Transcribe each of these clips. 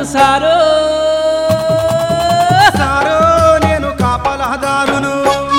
సారో సారో నేను కాపలాదారును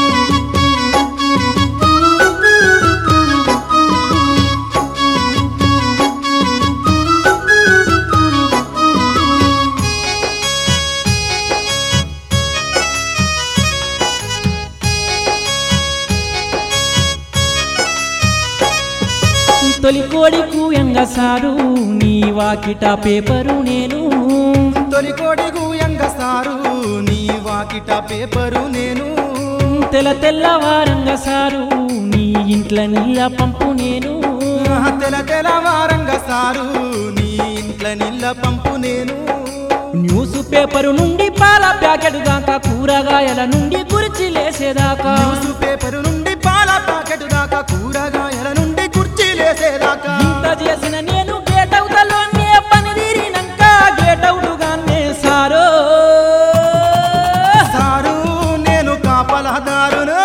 తొలి కోడి కూయంగ సారు నీ వాకిట పేపరు నేను తొలికోడి గూయంగ సారు నీ వాకిట పేపరు నేను తెల తెల్లవారంగ సారు నీ ఇంట్ల నీళ్ళ పంపు నేను తెల తెలవారంగ సారు నీ ఇంట్ల నీళ్ళ పంపు నేను న్యూస్ పేపరు నుండి పాల ప్యాకెట్ దాకా కూరగాయల నుండి కుర్చీ లేసేదాకా న్యూస్ పేపరు నుండి పాల ప్యాకెట్ దాకా కూరగాయల నుండి కుర్చీలేసేదాకా ఇంత చేసిన నేను గేట్ అవుతలోనే పని తీరినాక గేట్ అవుటుగానే సారో సారు నేను కాపలాదారును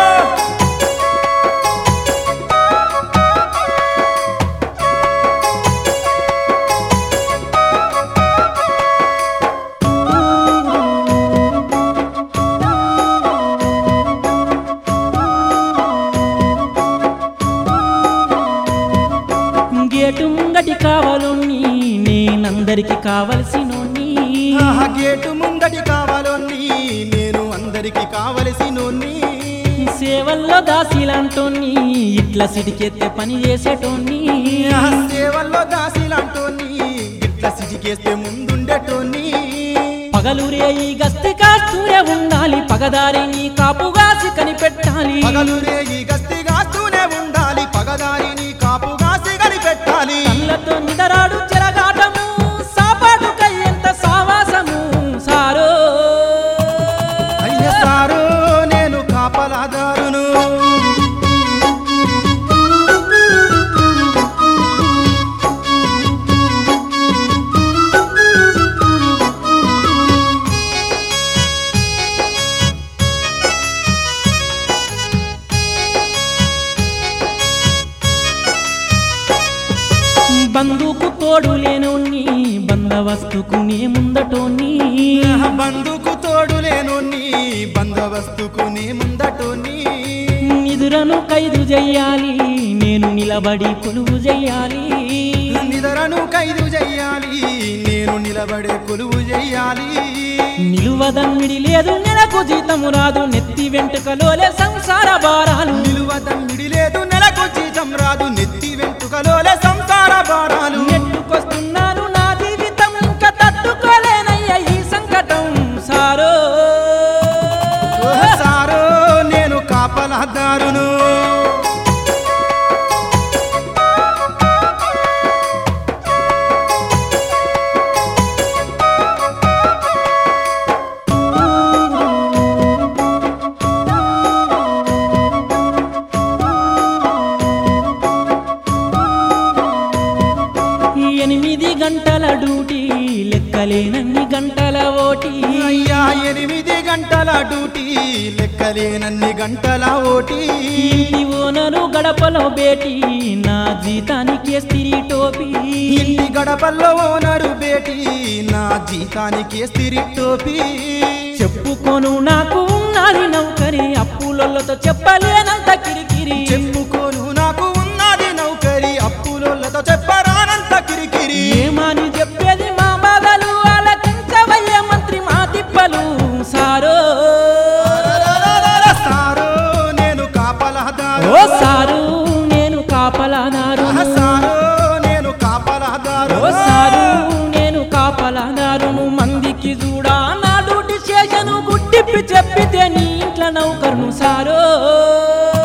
గేటు ముంగటి కావాలని నేనందరికి కావలసినోని ఆహా, గేటు ముంగటి కావాలని నేను అందరికి కావలసినోన్ని సేవల్లో దాసిలంటోని ఇట్లా సిటికెత్తే పని చేసేటోని ఆ సేవల్లో దాసిలాంటోని ఇట్లా సిటికేస్తే ముందుండేటోన్ని పగలురే ఈ గస్తి కాస్తూనే ఉండాలి పగదారి నీ కాపుగాసి కనిపెట్టాలి పగలు రేగి గస్తి గాస్తూనే ఉండాలి పగదారిని కాపుగాసి కనిపెట్టాలి కళ్ళతో నిదరాడు చెరగాటము సాపాటు కయ్యంత సావాసము సారో అయ్య సారు నేను కాపలాదారును బంధుకు తోడు లేనోన్ని బందవస్తుకు నే ముందటోని బంధుకు తోడు లేనోన్ని బందవస్తుకు నీ ముందటోని నిదురను ఖైదు చెయ్యాలి నేను నిలబడి కొలువు చెయ్యాలి నిదరను ఖైదు చెయ్యాలి నేను నిలబడే కొలువు చెయ్యాలి నిలువదమ్మిడి లేదు నెలకు జీతము రాదు నెత్తి వెంటుకలోలే సంసార భారాలు నిలువ తమ్మిడి లేదు నెలకు జీతం రాదు నెత్తి వెంటుకలోలే సంసార భారాలు నెట్టుకొస్తున్నాను నా జీవితం ఇంకా తట్టుకోలేనయ్య ఈ సంకటం సారో ఓ సారో నేను కాపలాదారును ఎనిమిది గంటల డ్యూటీ లెక్కలేనన్ని గంటల ఓటీ అయ్యా ఎనిమిది గంటల డ్యూటీ లెక్కలేనన్ని గంటల ఓటీ ఇంటి ఓనరు గడపలో బేటీ నా జీతానికి స్త్రీ టోపీ ఇంటి గడపల్లో ఓనరు బేటీ నా జీతానికి స్థిరి టోపీ చెప్పుకోను నాకు ఉన్నది నౌకరి అప్పులతో చెప్పలేనంత కిరికిరి చెప్పుకోను నాకు ఉన్నది నౌకరి అప్పులతో చెప్పరానంత కిరికిరి ఏమని చెప్పేది మా బాధలు ఆలకించవయ్య మంత్రి మా తిప్పలు సారో సారో నేను కాపలాదారు ఓ సారు నేను కాపలాదారు సారో నేను కాపలాదారు ఓ సారు నేను కాపలాదారును మందికి చూడా నా డ్యూటీ చేసను గుట్టిప్పి చెప్పితే నీ ఇంట్లో నౌకర్ను సారో